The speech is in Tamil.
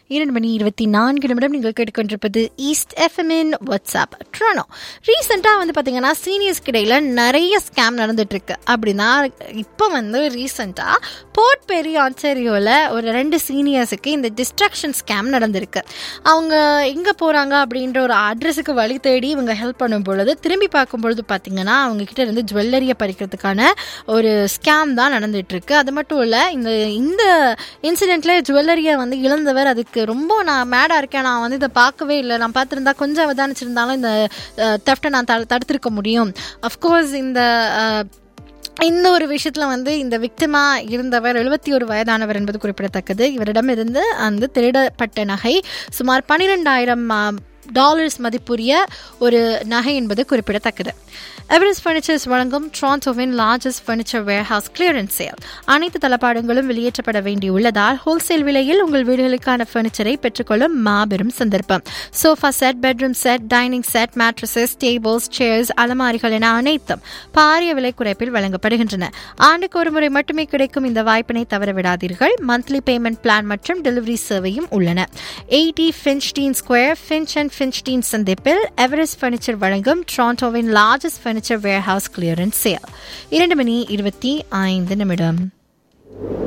இரண்டு மணி இருபத்தி நான்கு நிமிடம் நீங்கள் கேட்டுக்கொண்டிருப்பது ஈஸ்ட் எஃப்எம்இன் வாட்ஸ்அப் ட்ரோனோ ரீசெண்டாக வந்து பார்த்தீங்கன்னா சீனியர்ஸ்க்கு இடையில நிறைய ஸ்கேம் நடந்துட்டு இருக்கு அப்படின்னா இப்போ வந்து ரீசெண்டாக போர்ட் பெரி ஆன்சேரியோவில் ஒரு ரெண்டு சீனியர்ஸுக்கு இந்த டிஸ்ட்ராக்ஷன் ஸ்கேம் நடந்திருக்கு அவங்க எங்கே போகிறாங்க அப்படின்ற ஒரு அட்ரஸுக்கு வழி தேடி இவங்க ஹெல்ப் பண்ணும் பொழுது திரும்பி பார்க்கும் பொழுது பார்த்தீங்கன்னா அவங்க கிட்ட இருந்து ஜுவல்லரியை பறிக்கிறதுக்கான ஒரு ஸ்கேம் தான் நடந்துட்டு இருக்கு அது மட்டும் இல்லை இந்த இந்த இன்சிடென்ட்ல ஜுவல்லரியை வந்து இழந்தவர் அதுக்கு ரொம்ப நான் மேடாக இருக்கேன் நான் வந்து இதை பார்க்கவே இல்லை நான் பார்த்துருந்தா கொஞ்சம் அவதானிச்சிருந்தாலும் இந்த தெஃப்டை நான் த தடுத்திருக்க முடியும் அஃப்கோர்ஸ் இந்த அஹ், இந்த ஒரு விஷயத்தில் வந்து இந்த விக்டிமா இருந்தவர் எழுபத்தி ஒரு வயதானவர் என்பது குறிப்பிடத்தக்கது இவரிடமிருந்து அந்த திருடப்பட்ட நகை சுமார் பன்னிரெண்டாயிரம் டாலர்ஸ் மதிப்புரிய ஒரு நகை என்பது குறிப்பிடத்தக்கது எவரெஸ்ட் ஃபர்னிச்சர்ஸ் வழங்கும் ட்ரான்டோவின் largest furniture warehouse clearance sale அனைத்து தளபாடங்களும் வெளியேற்றப்பட வேண்டியுள்ளதால் ஹோல்சேல் விலையில் உங்கள் வீடுகளுக்கான ஃபர்னிச்சரை பெற்றுக்கொள்ளும் மாபெரும் சந்தர்ப்பம் sofa set bedroom set dining set mattresses tables chairs அலமாரிகள் என அனைத்தும் பாரிய விலை குறைப்பில் வழங்கப்படுகின்றன ஆண்டுக்கு ஒரு முறை மட்டுமே கிடைக்கும் இந்த வாய்ப்பினை தவறவிடாதீர்கள் மந்த்லி பேமெண்ட் பிளான் மற்றும் டெலிவரி சேவையும் உள்ளன eighty Finchdene square Finch and Finchdene சந்திப்பில் எவரெஸ்ட் ஃபர்னிச்சர் வழங்கும் ட்ரான்டோவின் largest furniture warehouse clearance sale இரண்டு மணி இருபத்தி ஐந்து நிமிடம்